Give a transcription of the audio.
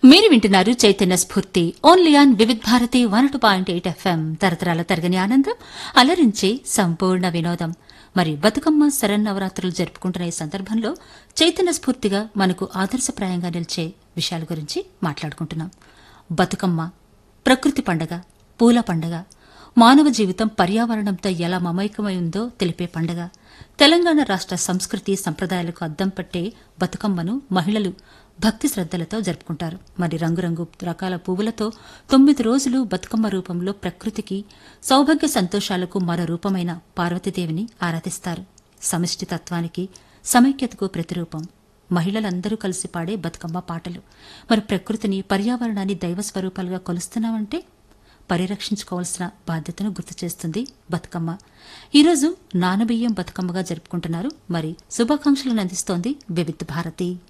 మీరు వింటున్నారు Chaitanya Spoorthi only on Vividh Bharati one two point eight FM తరతరాల తరగని ఆనందం అలరించే సంపూర్ణ వినోదం మరి బతుకమ్మ శరన్నవరాత్రులు జరుపుకుంటున్న ఈ సందర్భంలో చైతన్య స్ఫూర్తిగా మనకు ఆదర్శప్రాయంగా నిలిచే విషయాల గురించి మాట్లాడుకుంటున్నాం బతుకమ్మ ప్రకృతి పండగ పూల పండగ మానవ జీవితం పర్యావరణంతో ఎలా మమైకమై ఉందో తెలిపే పండగ తెలంగాణ రాష్ట్ర సంస్కృతి సంప్రదాయాలకు అద్దం పట్టే బతుకమ్మను మహిళలు భక్తి శ్రద్దలతో జరుపుకుంటారు మరి రంగురంగు రకాల పువ్వులతో తొమ్మిది రోజులు బతుకమ్మ రూపంలో ప్రకృతికి సౌభాగ్య సంతోషాలకు మరో రూపమైన పార్వతీదేవిని ఆరాధిస్తారు సమిష్టి తత్వానికి సమైక్యతకు ప్రతిరూపం మహిళలందరూ కలిసి పాడే బతుకమ్మ పాటలు మరి ప్రకృతిని పర్యావరణాన్ని దైవ స్వరూపాలుగా కొలుస్తున్నామంటే పరిరక్షించుకోవాల్సిన బాధ్యతను గుర్తు చేస్తుంది బతుకమ్మ ఈరోజు నానబియ్యం బతుకమ్మగా జరుపుకుంటున్నారు మరి శుభాకాంక్షలను అందిస్తోంది వివిధ భారతి